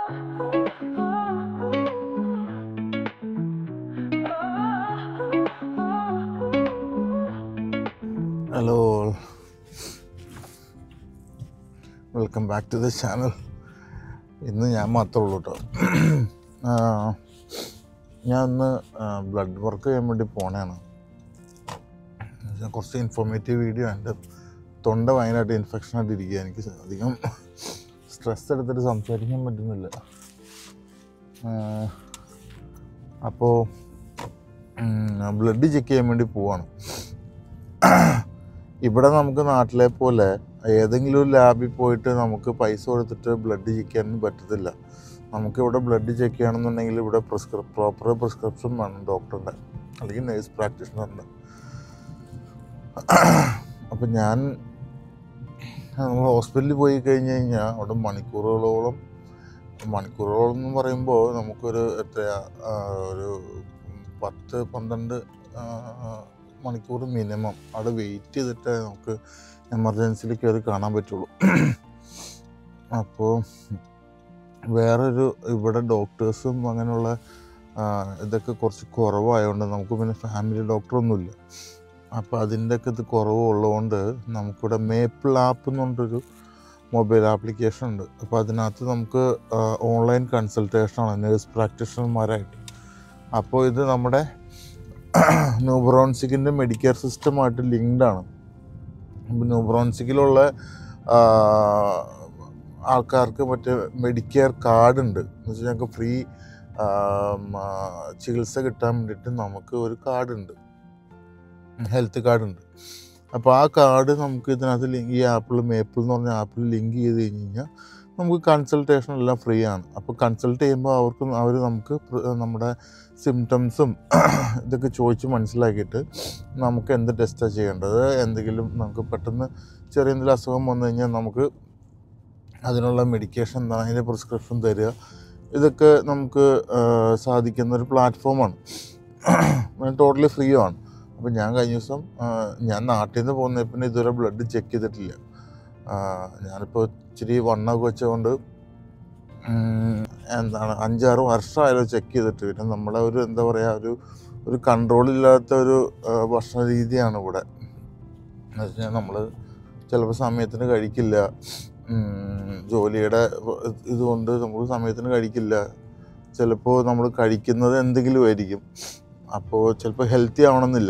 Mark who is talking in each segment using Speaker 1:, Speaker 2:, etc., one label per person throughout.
Speaker 1: Hello welcome back to the channel ഇന്ന് ഞാൻ മാത്രമേ ഉള്ളൂ കേട്ടോ ഞാൻ ഇന്ന് ബ്ലഡ് വർക്ക് ചെയ്യാൻ വേണ്ടി പോണേണ് ഞാൻ കുറച്ച് ഇൻഫോർമേറ്റീവ് വീഡിയോ എൻ്റെ തൊണ്ട ഭയങ്കരമായിട്ട് ഇൻഫെക്ഷൻ ആയിട്ട് ഇരിക്കുക എനിക്ക് അധികം സ്ട്രെസ് എടുത്തിട്ട് സംസാരിക്കാൻ പറ്റുന്നില്ല അപ്പോൾ ബ്ലഡ് ചെക്ക് ചെയ്യാൻ വേണ്ടി പോവാണ് ഇവിടെ നമുക്ക് നാട്ടിലെ പോലെ ഏതെങ്കിലും ഒരു ലാബിൽ പോയിട്ട് നമുക്ക് പൈസ കൊടുത്തിട്ട് ബ്ലഡ് ചെക്ക് ചെയ്യാനൊന്നും പറ്റത്തില്ല നമുക്ക് ഇവിടെ ബ്ലഡ് ചെക്ക് ചെയ്യണമെന്നുണ്ടെങ്കിൽ ഇവിടെ പ്രിസ്ക്രി പ്രോപ്പർ പ്രിസ്ക്രിപ്ഷൻ വേണം ഡോക്ടറുടെ അല്ലെങ്കിൽ നേഴ്സ് പ്രാക്ടീഷണറിൻ്റെ അപ്പം ഞാൻ നമ്മൾ ഹോസ്പിറ്റലിൽ പോയി കഴിഞ്ഞ് കഴിഞ്ഞാൽ അവിടെ മണിക്കൂറുകളോളം മണിക്കൂറുകളോളം എന്ന് പറയുമ്പോൾ നമുക്കൊരു എത്രയാ ആ, ഒരു പത്ത് പന്ത്രണ്ട് ആ, മണിക്കൂർ മിനിമം അവിടെ വെയിറ്റ് ചെയ്തിട്ടേ നമുക്ക് എമർജൻസിയിൽ കയറി കാണാൻ പറ്റുള്ളൂ അപ്പോൾ വേറൊരു ഇവിടെ ഡോക്ടേഴ്സും അങ്ങനെയുള്ള ആ, ഇതൊക്കെ കുറച്ച് കുറവായതുകൊണ്ട് നമുക്ക് പിന്നെ ഫാമിലി ഡോക്ടറൊന്നുമില്ല അപ്പോൾ അതിൻ്റെയൊക്കെ ഇത് കുറവുള്ളതുകൊണ്ട് നമുക്കിവിടെ മേപ്പിൾ ആപ്പ് എന്ന് പറഞ്ഞൊരു മൊബൈൽ ആപ്ലിക്കേഷൻ ഉണ്ട് അപ്പോൾ അതിനകത്ത് നമുക്ക് ഓൺലൈൻ കൺസൾട്ടേഷനാണ് നേഴ്സ് പ്രാക്ടീഷണർമാരായിട്ട് അപ്പോൾ ഇത് നമ്മുടെ ന്യൂബ്രോൺസിക്കിൻ്റെ മെഡിക്കെയർ സിസ്റ്റമായിട്ട് ലിങ്ക്ഡ് ആണ് അപ്പോൾ ന്യൂബ്രോൺസിക്കിലുള്ള ആൾക്കാർക്ക് മറ്റേ മെഡിക്കെയർ കാർഡ് ഉണ്ട് എന്ന് വെച്ചാൽ ഞങ്ങൾക്ക് ഫ്രീ ചികിത്സ കിട്ടാൻ വേണ്ടിയിട്ട് നമുക്ക് ഒരു കാർഡ് ഉണ്ട് ഹെൽത്ത് കാർഡ് ഉണ്ട് അപ്പോൾ ആ കാർഡ് നമുക്ക് ഇതിനകത്ത് ലിങ്ക് ഈ ആപ്പിൾ മേപ്പിൾ എന്ന് പറഞ്ഞ ആപ്പിൽ ലിങ്ക് ചെയ്ത് കഴിഞ്ഞ് കഴിഞ്ഞാൽ നമുക്ക് കൺസൾട്ടേഷൻ എല്ലാം ഫ്രീ ആണ് അപ്പോൾ കൺസൾട്ട് ചെയ്യുമ്പോൾ അവർക്ക് അവർ നമുക്ക് പ്ര- നമ്മുടെ സിംറ്റംസും ഇതൊക്കെ ചോദിച്ച് മനസ്സിലാക്കിയിട്ട് നമുക്ക് എന്ത് ടെസ്റ്റാണ് ചെയ്യേണ്ടത് എന്തെങ്കിലും നമുക്ക് പെട്ടെന്ന് ചെറിയ എന്തെങ്കിലും അസുഖം വന്നു കഴിഞ്ഞാൽ നമുക്ക് അതിനുള്ള മെഡിക്കേഷൻ എന്താണ് അതിൻ്റെ പ്രിസ്ക്രിപ്ഷൻ തരിക ഇതൊക്കെ നമുക്ക് ആ, സാധിക്കുന്ന ഒരു പ്ലാറ്റ്ഫോമാണ് ടോട്ടലി ഫ്രീ ആണ് അപ്പോൾ ഞാൻ കഴിഞ്ഞ ദിവസം ആ, ഞാൻ നാട്ടിൽ നിന്ന് പോകുന്ന പിന്നെ ഇതുവരെ ബ്ലഡ് ചെക്ക് ചെയ്തിട്ടില്ല ആ, ഞാനിപ്പോൾ ഇച്ചിരി വണ്ണമൊക്കെ വെച്ചുകൊണ്ട് ഉം, എന്താണ് അഞ്ചാറ് വർഷമായാലും ചെക്ക് ചെയ്തിട്ട് പിന്നെ നമ്മളെ ഒരു എന്താ പറയുക ഒരു ഒരു കൺട്രോളില്ലാത്ത ഒരു ആ, ഭക്ഷണ രീതിയാണ് ഇവിടെ എന്ന് വെച്ചാൽ നമ്മൾ ചിലപ്പോൾ സമയത്തിന് കഴിക്കില്ല ഉം, ജോലിയുടെ ഇതുകൊണ്ട് നമ്മൾ സമയത്തിന് കഴിക്കില്ല ചിലപ്പോൾ നമ്മൾ കഴിക്കുന്നത് എന്തെങ്കിലും ആയിരിക്കും അപ്പോൾ ചിലപ്പോൾ ഹെൽത്തി ആവണമെന്നില്ല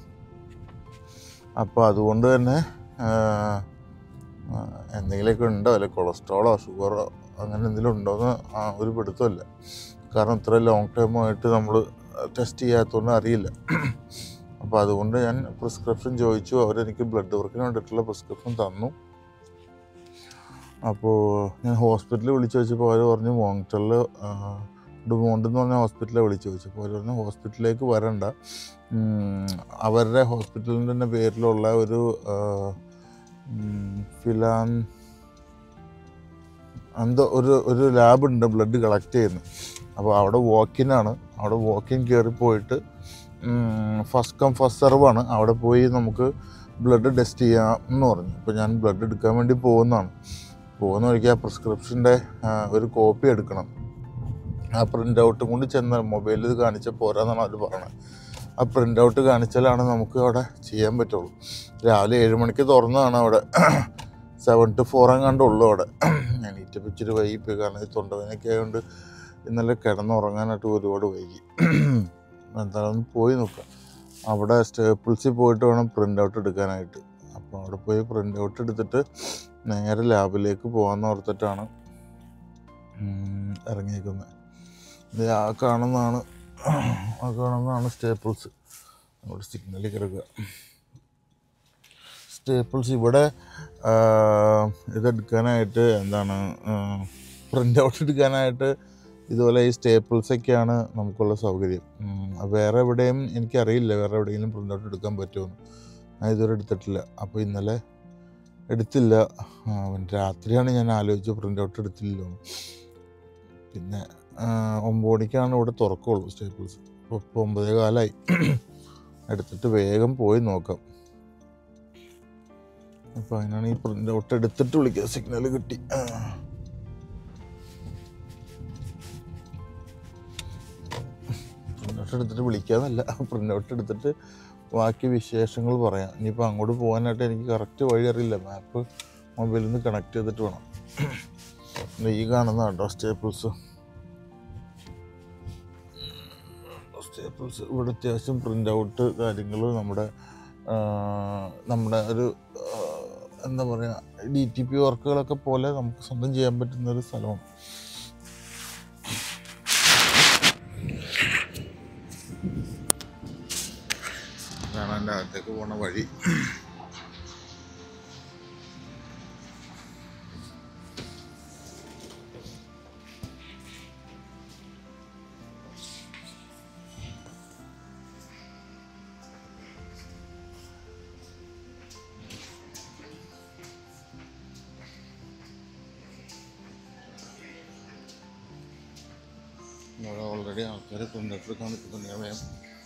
Speaker 1: അപ്പോൾ അതുകൊണ്ട് തന്നെ ആ, ആ, എന്തെങ്കിലുമൊക്കെ ഉണ്ടോ അല്ലെ കൊളസ്ട്രോളോ ഷുഗറോ അങ്ങനെ എന്തെങ്കിലും ഉണ്ടോ എന്ന് ആ ഒരു പിടുത്തമില്ല കാരണം ഇത്ര ലോങ് ടൈം ആയിട്ട് നമ്മൾ ടെസ്റ്റ് ചെയ്യാത്തതുകൊണ്ട് അറിയില്ല അപ്പോൾ അതുകൊണ്ട് ഞാൻ പ്രിസ്ക്രിപ്ഷൻ ചോദിച്ചു അവരെനിക്ക് ബ്ലഡ് വർക്കിന് വേണ്ടിയിട്ടുള്ള പ്രിസ്ക്രിപ്ഷൻ തന്നു അപ്പോൾ ഞാൻ ഹോസ്പിറ്റലിൽ വിളിച്ചു ചോദിച്ചപ്പോൾ അവർ പറഞ്ഞു മോണിറ്ററിൽ ഡുമോണ്ട് എന്ന് പറഞ്ഞ ഹോസ്പിറ്റലിൽ വിളിച്ചു ചോദിച്ചപ്പോൾ അവർ പറഞ്ഞു ഹോസ്പിറ്റലിലേക്ക് വരണ്ട ഉം, അവരുടെ ഹോസ്പിറ്റലിൻ്റെ തന്നെ പേരിലുള്ള ഒരു ആ, ഉം, ഫിലാൻ എന്തോ ഒരു ഒരു ലാബുണ്ട് ബ്ലഡ് കളക്ട് ചെയ്യുന്നത് അപ്പോൾ അവിടെ വാക്കിനാണ് അവിടെ വാക്കിൻ കയറി പോയിട്ട് ഫസ്റ്റ് കം ഫസ്റ്റ് സെർവാണ് അവിടെ പോയി നമുക്ക് ബ്ലഡ് ടെസ്റ്റ് ചെയ്യാം എന്ന് പറഞ്ഞു അപ്പോൾ ഞാൻ ബ്ലഡ് എടുക്കാൻ വേണ്ടി പോകുന്നതാണ് പോകുന്ന വഴിക്ക് ആ പ്രിസ്ക്രിപ്ഷൻ്റെ ഒരു കോപ്പി എടുക്കണം ആ പ്രിൻ്റ് ഔട്ടും കൊണ്ട് ചെന്ന് മൊബൈലിൽ ഇത് കാണിച്ചാൽ പോരാന്നാണ് അവർ പറഞ്ഞത് ആ പ്രിൻ്റ് ഔട്ട് കാണിച്ചാലാണ് നമുക്ക് അവിടെ ചെയ്യാൻ പറ്റുള്ളൂ രാവിലെ ഏഴ് മണിക്ക് തുറന്നതാണ് അവിടെ സെവൻ ടു ഫോർ എങ്ങാണ്ട് ഉള്ളു അവിടെ എണീറ്റപ്പോൾ ഇച്ചിരി വൈകിപ്പോയി കാരണം ഈ തൊണ്ടവേനൊക്കെ ആയതുകൊണ്ട് ഇന്നലെ കിടന്നുറങ്ങാനായിട്ട് ഒരുപാട് വൈകി എന്താണെന്ന് പോയി നോക്കാം അവിടെ സ്റ്റേപ്പിൾസിൽ പോയിട്ട് വേണം പ്രിൻ്റ് ഔട്ട് എടുക്കാനായിട്ട് അപ്പോൾ അവിടെ പോയി പ്രിൻ്റ് ഔട്ട് എടുത്തിട്ട് നേരെ ലാബിലേക്ക് പോകാമെന്ന് ഓർത്തിട്ടാണ് ഉം, ഇറങ്ങിയേക്കുന്നത് ഇത് ആ കാണുന്നതാണ് ആ കാണുന്നതാണ് സ്റ്റേപ്പിൾസ് അവിടെ സിഗ്നലിൽ കിടക്കുക സ്റ്റേപ്പിൾസ് ഇവിടെ ആ, ഇതെടുക്കാനായിട്ട് എന്താണ് പ്രിൻ്റ് ഔട്ട് എടുക്കാനായിട്ട് ഇതുപോലെ ഈ സ്റ്റേപ്പിൾസൊക്കെയാണ് നമുക്കുള്ള സൗകര്യം ഉം, വേറെ എവിടെയും എനിക്കറിയില്ല വേറെ എവിടെയെങ്കിലും പ്രിൻ്റ് ഔട്ട് എടുക്കാൻ പറ്റുമെന്ന് ഞാൻ ഇതുവരെ എടുത്തിട്ടില്ല അപ്പോൾ ഇന്നലെ എടുത്തില്ല ആ, രാത്രിയാണ് ഞാൻ ആലോചിച്ച് പ്രിൻ്റ് ഔട്ട് എടുത്തില്ലല്ലോ പിന്നെ ആ, ഒമ്പത് മണിക്കാണ് ഇവിടെ തുറക്കുള്ളൂ സ്റ്റേപ്പിൾസ് അപ്പോൾ ഇപ്പോൾ ഒമ്പതേ കാലമായി എടുത്തിട്ട് വേഗം പോയി നോക്കാം അപ്പോൾ അതിനാണ് ഈ പ്രിൻ്റ് ഔട്ട് എടുത്തിട്ട് വിളിക്കുക സിഗ്നൽ കിട്ടി ആ. ഔട്ട് എടുത്തിട്ട് വിളിക്കാമെന്നല്ല പ്രിൻ്റ് ഔട്ട് എടുത്തിട്ട് ബാക്കി വിശേഷങ്ങൾ പറയാം ഇനിയിപ്പോൾ അങ്ങോട്ട് പോകാനായിട്ട് എനിക്ക് കറക്റ്റ് വഴി അറിയില്ല മാപ്പ് മൊബൈലിൽ നിന്ന് കണക്ട് ചെയ്തിട്ട് വേണം ദേ ഈ കാണുന്ന കേട്ടോ സ്റ്റേപ്പിൾസ് സ്റ്റേപ്പിൾസ് ഇവിടെ അത്യാവശ്യം പ്രിൻ്റ് ഔട്ട് കാര്യങ്ങൾ നമ്മുടെ ആ, നമ്മുടെ ഒരു ആ, എന്താ പറയുക ഡി ടി പി വർക്കുകളൊക്കെ പോലെ നമുക്ക് സ്വന്തം ചെയ്യാൻ പറ്റുന്ന ഒരു സ്ഥലമാണ് ഇതാണ് എൻ്റെ അകത്തേക്ക് പോണ വഴി ഇവിടെ ഓൾറെഡി ആൾക്കാർ പ്രിൻ്റൗട്ട് എടുക്കാൻ നിൽക്കുന്നുണ്ട് ഞാൻ വേഗം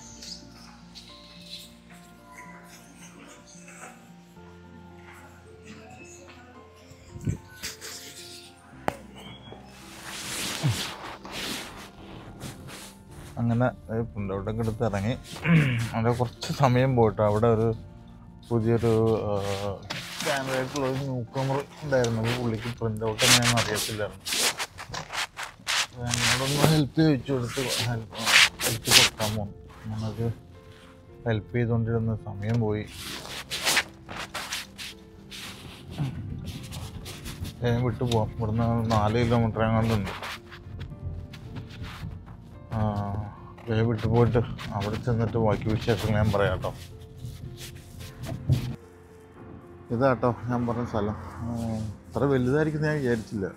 Speaker 1: അങ്ങനെ പ്രിൻ്റൗട്ടൊക്കെ എടുത്ത് ഇറങ്ങി അവിടെ കുറച്ച് സമയം പോയിട്ട് അവിടെ ഒരു പുതിയൊരു സ്റ്റാൻഡേർഡായിട്ടുള്ള ഒരു ന്യൂ കമർ ഉണ്ടായിരുന്നു അപ്പോൾ പുള്ളിക്ക് പ്രിൻ്റ് ഔട്ട് എങ്ങനെയാണെന്ന് അറിയത്തില്ലായിരുന്നു അപ്പോൾ എന്നോടൊന്ന് ഹെൽപ്പ് ചോദിച്ചു കൊടുത്ത് ഹെൽപ്പ് ഹെൽപ്പ് കൊടുക്കാൻ പോകും ഞാനത് ഹെൽപ്പ് ചെയ്തുകൊണ്ടിരുന്ന സമയം പോയി വേഗം വിട്ടു പോവാം ഇവിടുന്ന് നാല് കിലോമീറ്റർ എങ്ങാണ്ടുണ്ട് ആ വേഗം വിട്ടു പോയിട്ട് അവിടെ ചെന്നിട്ട് ബാക്കി വിശേഷങ്ങൾ ഞാൻ പറയാം കേട്ടോ ഇതാട്ടോ ഞാൻ പറഞ്ഞ സ്ഥലം ആ, അത്ര വലുതായിരിക്കും ഞാൻ വിചാരിച്ചില്ല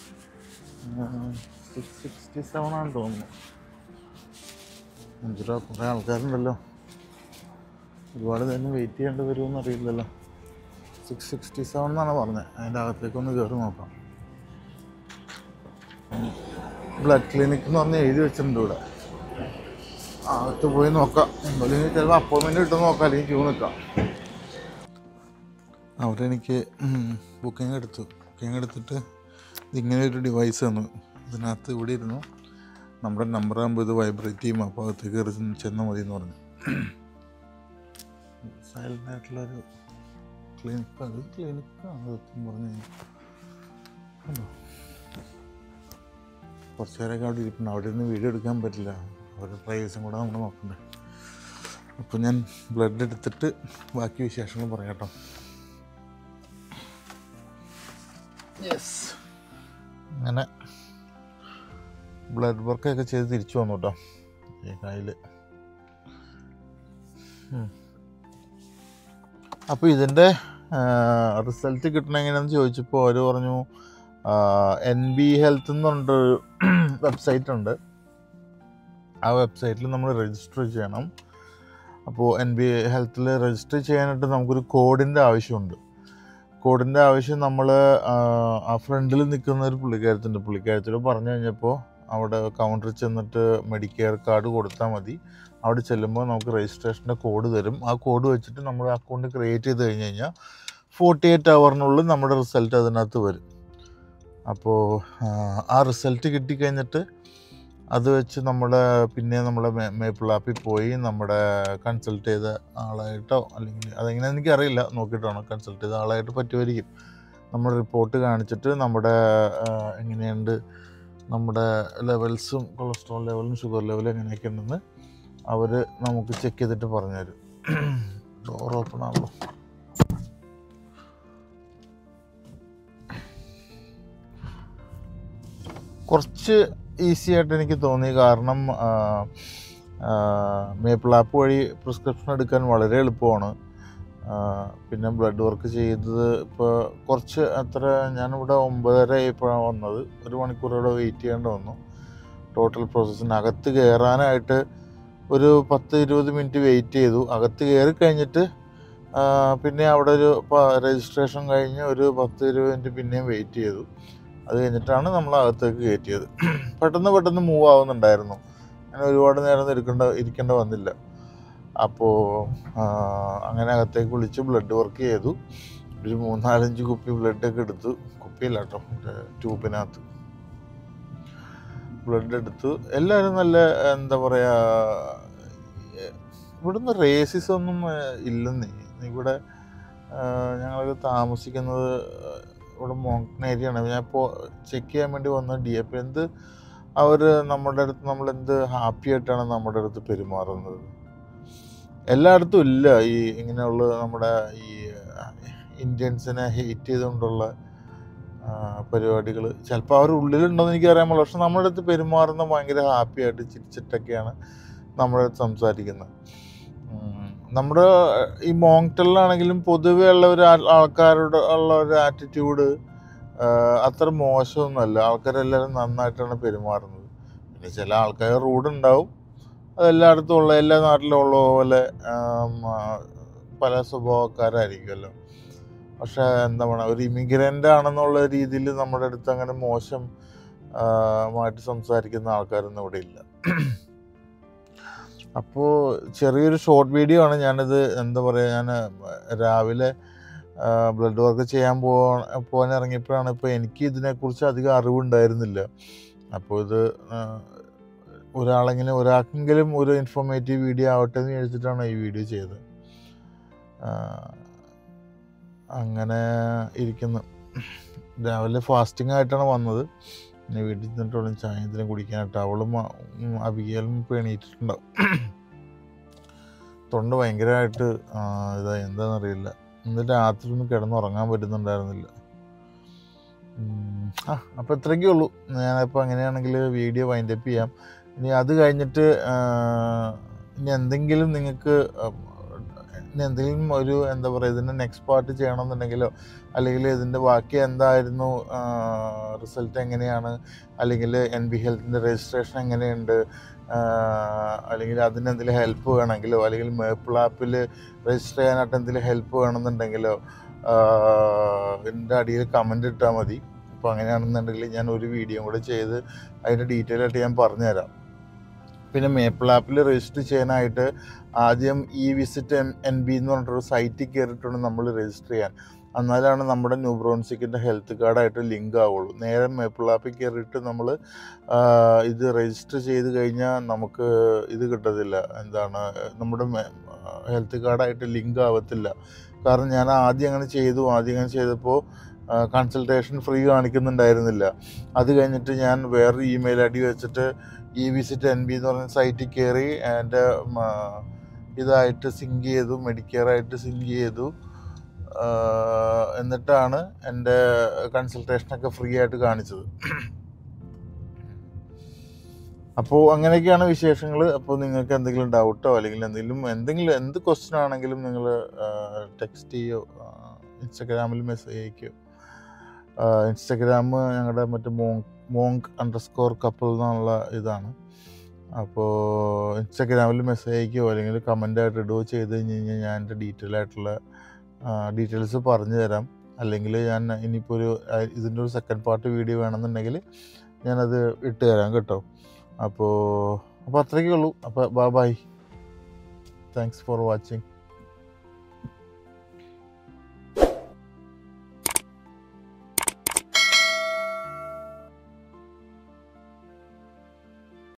Speaker 1: സിക്സ് സിക്സ്റ്റി സെവൻ ആണെന്ന് തോന്നുന്നു അഞ്ച് രൂപ കുറേ ആൾക്കാരുണ്ടല്ലോ ഒരുപാട് തന്നെ വെയിറ്റ് ചെയ്യേണ്ടി വരുമെന്ന് അറിയില്ലല്ലോ സിക്സ് സിക്സ്റ്റി സെവൻ എന്നാണ് പറഞ്ഞത് അതിൻ്റെ അകത്തേക്കൊന്ന് കയറി നോക്കാം ബ്ലഡ് ക്ലിനിക് എന്ന് പറഞ്ഞ് എഴുതി വെച്ചിട്ടുണ്ട് ഇവിടെ അകത്ത് പോയി നോക്കാം അല്ലെങ്കിൽ ചിലപ്പോൾ അപ്പോയിൻമെൻറ്റ് കിട്ടും നോക്കാം അല്ലെങ്കിൽ ക്യൂ നിൽക്കാം അവിടെ എനിക്ക് ബുക്കിംഗ് എടുത്തു ബുക്കിംഗ് എടുത്തിട്ട് ഇതിങ്ങനെ ഒരു ഡിവൈസ് തന്നു ഇതിനകത്ത് ഇവിടെ ഇരുന്നു നമ്മുടെ നമ്പർ ആകുമ്പോൾ ഇത് വൈബ്രേറ്റ് ചെയ്യും അപ്പോൾ അകത്തേക്ക് കയറി ചെന്ന് ചെന്നാൽ മതി എന്ന് പറഞ്ഞു സൈലൻ്റ് ആയിട്ടുള്ളൊരു ക്ലിനിക്ക് അത് ക്ലിനിക്കാണ് സത്യം പറഞ്ഞു കഴിഞ്ഞാൽ കണ്ടോ കുറച്ച് നേരമൊക്കെ അവിടെ ഇരിപ്പുണ്ട് അവിടെ നിന്ന് വീഡിയോ എടുക്കാൻ പറ്റില്ല അവരുടെ പ്രൈവസും കൂടെ നമ്മൾ നോക്കണ്ടേ അപ്പോൾ ഞാൻ ബ്ലഡ് എടുത്തിട്ട് ബാക്കി വിശേഷങ്ങൾ പറയാം കേട്ടോ യെസ് അങ്ങനെ ബ്ലഡ് വർക്കൊക്കെ ചെയ്ത് തിരിച്ചു വന്നു കേട്ടോ ഈ കയ്യിൽ അപ്പോൾ ഇതിൻ്റെ റിസൾട്ട് കിട്ടണ എങ്ങനെയാണെന്ന് ചോദിച്ചപ്പോൾ അവർ പറഞ്ഞു എൻ ബി ഹെൽത്ത് എന്ന് പറഞ്ഞിട്ടൊരു വെബ്സൈറ്റ് ഉണ്ട് ആ വെബ്സൈറ്റിൽ നമ്മൾ രജിസ്റ്റർ ചെയ്യണം അപ്പോൾ എൻ ബി ഹെൽത്തിൽ രജിസ്റ്റർ ചെയ്യാനായിട്ട് നമുക്കൊരു കോഡിൻ്റെ ആവശ്യമുണ്ട് കോഡിൻ്റെ ആവശ്യം നമ്മൾ ആ ഫ്രണ്ടിൽ നിൽക്കുന്ന ഒരു പുള്ളിക്കാരത്തുണ്ട് പുള്ളിക്കാരത്തോട് പറഞ്ഞു കഴിഞ്ഞപ്പോൾ അവിടെ കൗണ്ടറിൽ ചെന്നിട്ട് മെഡിക്കെയർ കാർഡ് കൊടുത്താൽ മതി അവിടെ ചെല്ലുമ്പോൾ നമുക്ക് രജിസ്ട്രേഷൻ്റെ കോഡ് തരും ആ കോഡ് വെച്ചിട്ട് നമ്മൾ അക്കൗണ്ട് ക്രിയേറ്റ് ചെയ്ത് കഴിഞ്ഞ് കഴിഞ്ഞാൽ ഫോർട്ടി എയ്റ്റ് അവറിനുള്ളിൽ നമ്മുടെ റിസൾട്ട് അതിനകത്ത് വരും അപ്പോൾ ആ റിസൾട്ട് കിട്ടിക്കഴിഞ്ഞിട്ട് അത് വെച്ച് നമ്മുടെ പിന്നെ നമ്മുടെ മേപ്പിൾ ആപ്പിൽ പോയി നമ്മുടെ കൺസൾട്ട് ചെയ്ത ആളായിട്ടോ അല്ലെങ്കിൽ അതെങ്ങനെയാണെന്ന് എനിക്കറിയില്ല നോക്കിയിട്ട് വേണം കൺസൾട്ട് ചെയ്ത ആളായിട്ട് പറ്റുമായിരിക്കും നമ്മുടെ റിപ്പോർട്ട് കാണിച്ചിട്ട് നമ്മുടെ ആ, എങ്ങനെയുണ്ട് നമ്മുടെ ലെവൽസും കൊളസ്ട്രോൾ ലെവലും ഷുഗർ ലെവലും എങ്ങനെയൊക്കെ ഉണ്ടെന്ന് അവർ നമുക്ക് ചെക്ക് ചെയ്തിട്ട് പറഞ്ഞുതരും ഡോർ ഓപ്പൺ ആണല്ലോ കുറച്ച് ഈസി ആയിട്ട് എനിക്ക് തോന്നി കാരണം മേപ്പിൾ ആപ്പ് വഴി പ്രിസ്ക്രിപ്ഷൻ എടുക്കാൻ വളരെ എളുപ്പമാണ് ആ, പിന്നെ ബ്ലഡ് വർക്ക് ചെയ്തത് ഇപ്പോൾ കുറച്ച് അത്ര ഞാനിവിടെ ഒമ്പതര ആയപ്പോഴാണ് വന്നത് ഒരു മണിക്കൂർ ഇവിടെ വെയിറ്റ് ചെയ്യേണ്ടി വന്നു ടോട്ടൽ പ്രോസസ്സിന് അകത്ത് കയറാനായിട്ട് ഒരു പത്ത് ഇരുപത് മിനിറ്റ് വെയിറ്റ് ചെയ്തു അകത്ത് കയറി കഴിഞ്ഞിട്ട് ആ, പിന്നെ അവിടെ ഒരു രജിസ്ട്രേഷൻ കഴിഞ്ഞ് ഒരു പത്ത് ഇരുപത് മിനിറ്റ് പിന്നെയും വെയിറ്റ് ചെയ്തു അത് കഴിഞ്ഞിട്ടാണ് നമ്മൾ അകത്തേക്ക് കയറ്റിയത് പെട്ടെന്ന് പെട്ടെന്ന് മൂവ് ആവുന്നുണ്ടായിരുന്നു അങ്ങനെ ഒരുപാട് നേരം ഇരിക്കേണ്ട ഇരിക്കേണ്ട വന്നില്ല അപ്പോൾ അങ്ങനെ അകത്തേക്ക് വിളിച്ച് ബ്ലഡ് വർക്ക് ചെയ്തു ഒരു മൂന്നാലഞ്ച് കുപ്പി ബ്ലഡൊക്കെ എടുത്തു കുപ്പിയില്ല കേട്ടോ ട്യൂബിനകത്ത് ബ്ലഡ് എടുത്തു എല്ലാവരും നല്ല എന്താ പറയുക ഇവിടുന്ന് റേസിസ് ഒന്നും ഏഹ്, ഇല്ലെന്നേ ഇവിടെ ഞങ്ങൾ താമസിക്കുന്നത് ഇവിടെ മോങ്കൺ ഏരിയ ആണ് ഞാൻ ഇപ്പോൾ ചെക്ക് ചെയ്യാൻ വേണ്ടി വന്ന ഡി എഫ് എന്ത് അവർ നമ്മുടെ അടുത്ത് നമ്മൾ എന്ത് ഹാപ്പി ആയിട്ടാണ് നമ്മുടെ അടുത്ത് പെരുമാറുന്നത് എല്ലായിടത്തും ഇല്ല ഈ ഇങ്ങനെയുള്ള നമ്മുടെ ഈ ഇന്ത്യൻസിനെ ഹെയ്റ്റ് ചെയ്തുകൊണ്ടുള്ള പരിപാടികൾ ചിലപ്പോൾ അവർ ഉള്ളിലുണ്ടോയെന്ന് എനിക്ക് അറിയാൻ പാടില്ല പക്ഷെ നമ്മുടെ അടുത്ത് പെരുമാറുന്ന ഭയങ്കര ഹാപ്പി ആയിട്ട് ചിരിച്ചിട്ടൊക്കെയാണ് നമ്മുടെ അടുത്ത് സംസാരിക്കുന്നത് ഉം. നമ്മുടെ ഈ മോങ്ടലിലാണെങ്കിലും പൊതുവെ ഉള്ള ഒരു ആൾ- ആൾക്കാരോട് ഉള്ള ഒരു ആറ്റിറ്റ്യൂഡ് അത്ര മോശമൊന്നുമല്ല ആൾക്കാരെല്ലാവരും നന്നായിട്ടാണ് പെരുമാറുന്നത് പിന്നെ ചില ആൾക്കാർ റൂഡ് ഉണ്ടാവും അതെല്ലായിടത്തും ഉള്ള എല്ലാ നാട്ടിലും ഉള്ള പോലെ ആം, ആ, പല സ്വഭാവക്കാരായിരിക്കുമല്ലോ പക്ഷെ എന്താ പറയുക ഒരു ഇമിഗ്രൻ്റ് ആണെന്നുള്ള രീതിയിൽ നമ്മുടെ അടുത്ത് അങ്ങനെ മോശം ആ, മായിട്ട് സംസാരിക്കുന്ന ആൾക്കാരൊന്നും ഇവിടെ ഇല്ല അപ്പോൾ ചെറിയൊരു ഷോർട്ട് വീഡിയോ ആണ് ഞാനിത് എന്താ പറയുക ഞാൻ രാവിലെ ബ്ലഡ് വർക്ക് ചെയ്യാൻ പോ പോകാൻ ഇറങ്ങിയപ്പോഴാണ് ഇപ്പോൾ എനിക്ക് ഇതിനെക്കുറിച്ച് അധികം അറിവുണ്ടായിരുന്നില്ല അപ്പോൾ ഇത് ആ, ഒരാളെങ്കിലും ഒരാൾക്കെങ്കിലും ഒരു ഇൻഫോർമേറ്റീവ് വീഡിയോ ആവട്ടെ എന്ന് വിചാരിച്ചിട്ടാണ് ഈ വീഡിയോ ചെയ്തത് ആ, അങ്ങനെ ഇരിക്കുന്നു രാവിലെ ഫാസ്റ്റിംഗ് ആയിട്ടാണ് വന്നത് പിന്നെ വീട്ടിൽ ചെന്നിട്ടുള്ള ചായ എന്തെങ്കിലും കുടിക്കാനായിട്ട് അവളും ആ, ഉം, അബിഗേലും ഇപ്പോൾ എണീറ്റിട്ടുണ്ടാവും തൊണ്ട ഭയങ്കരമായിട്ട് ആ, ഇതായി എന്താണെന്നറിയില്ല ഇന്ന് രാത്രി ഒന്നും കിടന്നുറങ്ങാൻ പറ്റുന്നുണ്ടായിരുന്നില്ല ഉം, ആ അപ്പോൾ ഇത്രയൊക്കെ ഉള്ളൂ ഞാനിപ്പോൾ അങ്ങനെയാണെങ്കിൽ വീഡിയോ വൈൻഡപ്പ് ചെയ്യാം ഇനി അത് കഴിഞ്ഞിട്ട് ആ, ഇനി എന്തെങ്കിലും നിങ്ങൾക്ക് ഇനി എന്തെങ്കിലും ഒരു എന്താ പറയുക ഇതിൻ്റെ നെക്സ്റ്റ് പാർട്ട് ചെയ്യണമെന്നുണ്ടെങ്കിലോ അല്ലെങ്കിൽ ഇതിൻ്റെ ബാക്കി എന്തായിരുന്നു റിസൾട്ട് എങ്ങനെയാണ് അല്ലെങ്കിൽ എൻ ബി ഹെൽത്തിൻ്റെ രജിസ്ട്രേഷൻ എങ്ങനെയുണ്ട് ആ, അല്ലെങ്കിൽ അതിന് എന്തെങ്കിലും ഹെൽപ്പ് വേണമെങ്കിലോ അല്ലെങ്കിൽ മേപ്പിൾ ആപ്പിൽ രജിസ്റ്റർ ചെയ്യാനായിട്ട് എന്തെങ്കിലും ഹെൽപ്പ് വേണമെന്നുണ്ടെങ്കിലോ ആ, ഇതിൻ്റെ അടിയിൽ കമൻ്റ് ഇട്ടാൽ മതി അപ്പോൾ അങ്ങനെയാണെന്നുണ്ടെങ്കിൽ ഞാൻ ഒരു വീഡിയോ കൂടെ ചെയ്ത് അതിൻ്റെ ഡീറ്റെയിൽ ആയിട്ട് ഞാൻ പറഞ്ഞുതരാം പിന്നെ മേപ്പിൾ ആപ്പിൽ രജിസ്റ്റർ ചെയ്യാനായിട്ട് ആദ്യം E visit M N B എന്ന് പറഞ്ഞിട്ടൊരു സൈറ്റിൽ കയറിയിട്ടാണ് നമ്മൾ രജിസ്റ്റർ ചെയ്യാൻ എന്നാലാണ് നമ്മുടെ ന്യൂബ്രോൺസിക്കിൻ്റെ ഹെൽത്ത് കാർഡായിട്ട് ലിങ്ക് ആവുള്ളൂ നേരെ മേപ്പിൾ ആപ്പിൽ കയറിയിട്ട് നമ്മൾ ഇത് രജിസ്റ്റർ ചെയ്ത് കഴിഞ്ഞാൽ നമുക്ക് ഇത് കിട്ടത്തില്ല എന്താണ് നമ്മുടെ ഹെൽത്ത് കാർഡായിട്ട് ലിങ്ക് ആവത്തില്ല കാരണം ഞാൻ ആദ്യം അങ്ങനെ ചെയ്തു ആദ്യം അങ്ങനെ ചെയ്തപ്പോൾ കൺസൾട്ടേഷൻ ഫ്രീ കാണിക്കുന്നുണ്ടായിരുന്നില്ല അത് കഴിഞ്ഞിട്ട് ഞാൻ വേറൊരു ഇമെയിൽ ഐ ഡി വെച്ചിട്ട് ഇ വിസിറ്റ് എൻ ബി എന്ന് പറഞ്ഞ സൈറ്റിൽ കയറി എൻ്റെ ഇതായിട്ട് സിങ്ക് ചെയ്തു മെഡിക്കെയറായിട്ട് സിങ്ക് ചെയ്തു ആ, എന്നിട്ടാണ് എൻ്റെ കൺസൾട്ടേഷനൊക്കെ ഫ്രീ ആയിട്ട് കാണിച്ചത് അപ്പോൾ അങ്ങനെയൊക്കെയാണ് വിശേഷങ്ങൾ അപ്പോൾ നിങ്ങൾക്ക് എന്തെങ്കിലും ഡൗട്ടോ അല്ലെങ്കിൽ എന്തെങ്കിലും എന്തെങ്കിലും എന്ത് ക്വസ്റ്റ്യൻ ആണെങ്കിലും നിങ്ങൾ ടെക്സ്റ്റ് ചെയ്യോ ഇൻസ്റ്റഗ്രാമിൽ മെസ്സേജ് അയക്കുകയോ ഇൻസ്റ്റഗ്രാം ഞങ്ങളുടെ മറ്റേ മോങ്ക് മോങ്ക് അണ്ടർസ്കോർ കപ്പിൾ എന്നുള്ള ഇതാണ് അപ്പോൾ ഇൻസ്റ്റഗ്രാമിൽ മെസ്സേജ് അയക്കുകയോ അല്ലെങ്കിൽ കമൻ്റ് ആയിട്ട് ഇടുകയോ ചെയ്ത് കഴിഞ്ഞ് കഴിഞ്ഞാൽ ഞാൻ എൻ്റെ ഡീറ്റെയിൽ ആയിട്ടുള്ള ഡീറ്റെയിൽസ് പറഞ്ഞു തരാം അല്ലെങ്കിൽ ഞാൻ ഇനിയിപ്പോൾ ഒരു ആ, ഇതിൻ്റെ ഒരു സെക്കൻഡ് പാർട്ട് വീഡിയോ വേണമെന്നുണ്ടെങ്കിൽ ഞാനത് ഇട്ട് തരാം കേട്ടോ അപ്പോൾ അപ്പോൾ അത്രയൊക്കെ ഉള്ളൂ അപ്പോൾ bye bye thanks for watching